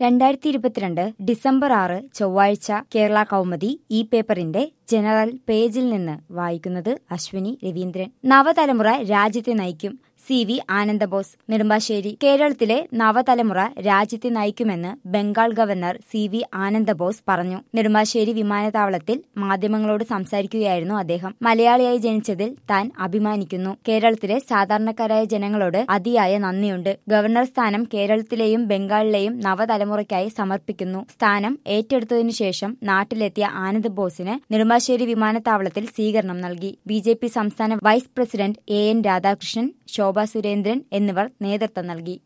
രണ്ടായിരത്തി ഇരുപത്തിരണ്ട് ഡിസംബർ ആറ് ചൊവ്വാഴ്ച കേരള കൗമുദി ഈ പേപ്പറിന്റെ ജനറൽ പേജിൽ നിന്ന് വായിക്കുന്നത് അശ്വിനി രവീന്ദ്രൻ നവതലമുറ രാജ്യത്തെ നയിക്കും സി വി ആനന്ദബോസ് നെടുമ്പാശ്ശേരി കേരളത്തിലെ നവതലമുറ രാജ്യത്തെ നയിക്കുമെന്ന് Bengal governor C V Ananda Bose പറഞ്ഞു നെടുമ്പാശ്ശേരി വിമാനത്താവളത്തിൽ മാധ്യമങ്ങളോട് സംസാരിക്കുകയായിരുന്നു അദ്ദേഹം മലയാളിയായി ജനിച്ചതിൽ താൻ അഭിമാനിക്കുന്നു കേരളത്തിലെ സാധാരണക്കാരായ ജനങ്ങളോട് അതിയായ നന്ദിയുണ്ട് ഗവർണർ സ്ഥാനം കേരളത്തിലെയും ബംഗാളിലെയും നവതലമുറയ്ക്കായി സമർപ്പിക്കുന്നു സ്ഥാനം ഏറ്റെടുത്തതിനു ശേഷം നാട്ടിലെത്തിയ ആനന്ദ് ബോസിന് നെടുമ്പാശ്ശേരി വിമാനത്താവളത്തിൽ സ്വീകരണം നൽകി ബി സംസ്ഥാന vice president A N Radhakrishnan Shobha Surendran എന്നിവർ നേതൃത്വം നൽകി